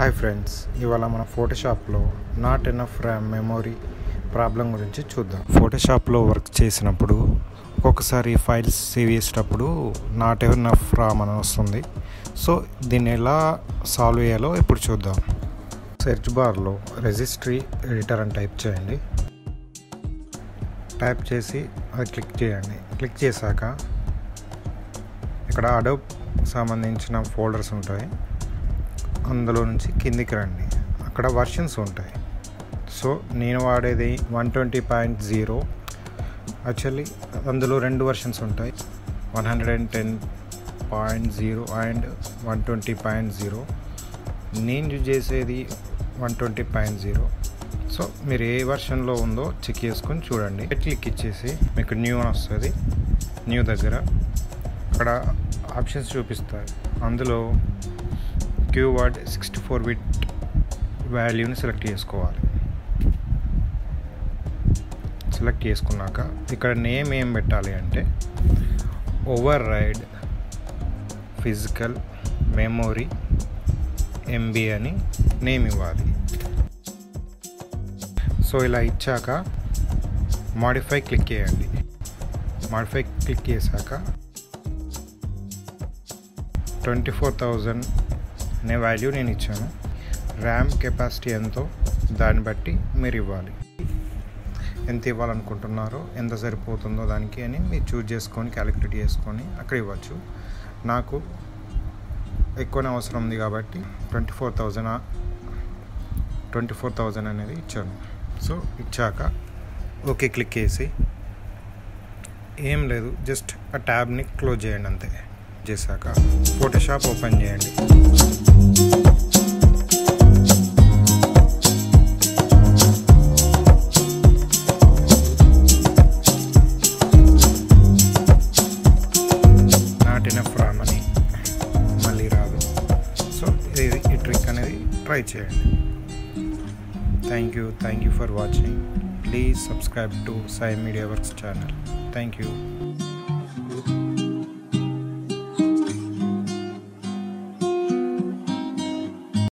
hi friends ఇవాళ మన ఫోటోషాప్లో not enough RAM memory problem గురించి చూద్దాం ఫోటోషాప్లో వర్క్ చేసినప్పుడు ఒక్కొక్కసారి ఫైల్స్ సేవ్ చేసేటప్పుడు నాట్ ఎనఫ్ ర్యామ్ అని వస్తుంది సో దీన్ని ఎలా సాల్వ్ చేయాలో ఇప్పుడు చూద్దాం సెర్చ్ బార్లో రెజిస్ట్రీ ఎడిటర్ అని టైప్ చేయండి టైప్ చేసి అది క్లిక్ చేయండి క్లిక్ చేశాక ఇక్కడ అడోబ్ సంబంధించిన ఫోల్డర్స్ ఉంటాయి అందులో నుంచి కిందికి రండి అక్కడ వర్షన్స్ ఉంటాయి సో నేను వాడేది one twenty point zero actually అందులో రెండు వర్షన్స్ ఉంటాయి one hundred and ten point zero and one twenty point zero నేను యూజ్ చేసేది one twenty point zero so మీరు ఏ వర్షన్లో ఉందో చెక్ చేసుకొని చూడండి క్లిక్ ఇచ్చేసి మీకు న్యూ అని వస్తుంది న్యూ దగ్గర అక్కడ ఆప్షన్స్ చూపిస్తాయి అందులో క్యూవర్డ్ సిక్స్టీ ఫోర్ బిట్ వాల్యూని సెలెక్ట్ చేసుకోవాలి సెలెక్ట్ చేసుకున్నాక ఇక్కడ నేమ్ ఏం పెట్టాలి అంటే override physical memory MB అని నేమ్ ఇవ్వాలి సో ఇలా ఇచ్చాక మాడిఫై క్లిక్ చేయండి మాడిఫై క్లిక్ చేశాక ట్వంటీ ఫోర్ థౌజండ్ అనే వాల్యూ నేను ఇచ్చాను ర్యామ్ కెపాసిటీ ఎంతో దాన్ని బట్టి మీరు ఇవ్వాలి ఎంత ఇవ్వాలనుకుంటున్నారో ఎంత సరిపోతుందో దానికి అని మీరు చూజ్ చేసుకొని క్యాలిక్యులేట్ చేసుకొని అక్కడ ఇవ్వచ్చు నాకు ఎక్కువనే అవసరం ఉంది కాబట్టి twenty four thousand twenty four thousand అనేది ఇచ్చాను సో ఇచ్చాక ఓకే క్లిక్ చేసి ఏం లేదు జస్ట్ ఆ ట్యాబ్ని క్లోజ్ చేయండి అంతే చేశాక ఫోటోషాప్ ఓపెన్ చేయండి నాటిన ఫ్రామ్ అని మళ్ళీ రాదు సో ఇది ఈ ట్రిక్ అనేది ట్రై చేయండి thank you thank you for watching please subscribe to Sai media works channel thank you